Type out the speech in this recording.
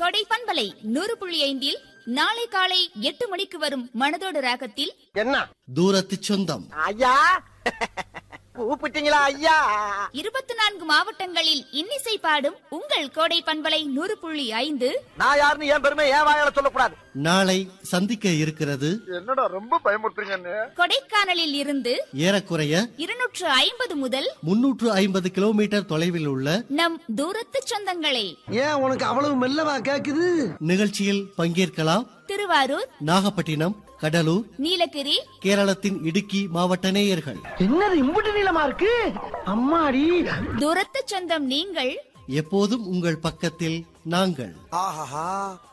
கொடை பண்பலை நூறு புள்ளி ஐந்தில் நாளை காலை எட்டு மணிக்கு வரும் மனதோடு ராகத்தில் என்ன தூரத்து சொந்தம் ஐயா கூப்பிட்டீங்களா ஐயா இருபத்தி நான்கு மாவட்டங்களில் இன்னிசை பாடும் உங்கள் கோடை பண்பலை நூறு புள்ளி ஐந்து நான் யாருன்னு என் பெருமை என் வாயால சொல்லக்கூடாது நாளை சந்திக்க இருக்கிறது என்னடா ரொம்ப பயமுறுத்துறீங்க கொடைக்கானலில் இருந்து ஏறக்குறைய இருநூற்று ஐம்பது முதல் முன்னூற்று ஐம்பது கிலோமீட்டர் தொலைவில் உள்ள நம் தூரத்து சொந்தங்களே ஏன் உனக்கு அவ்வளவு மெல்லவா கேக்குது நிகழ்ச்சியில் பங்கேற்கலாம் திருவாரூர் நாகப்பட்டினம் கடலூர் நீலகிரி கேரளத்தின் இடுக்கி மாவட்ட நேயர்கள் என்னது இம்புட்டு நீளமா இருக்கு அம்மாடி தூரத்து சொந்தம் நீங்கள் எப்போதும் உங்கள் பக்கத்தில் நாங்கள் ஆஹா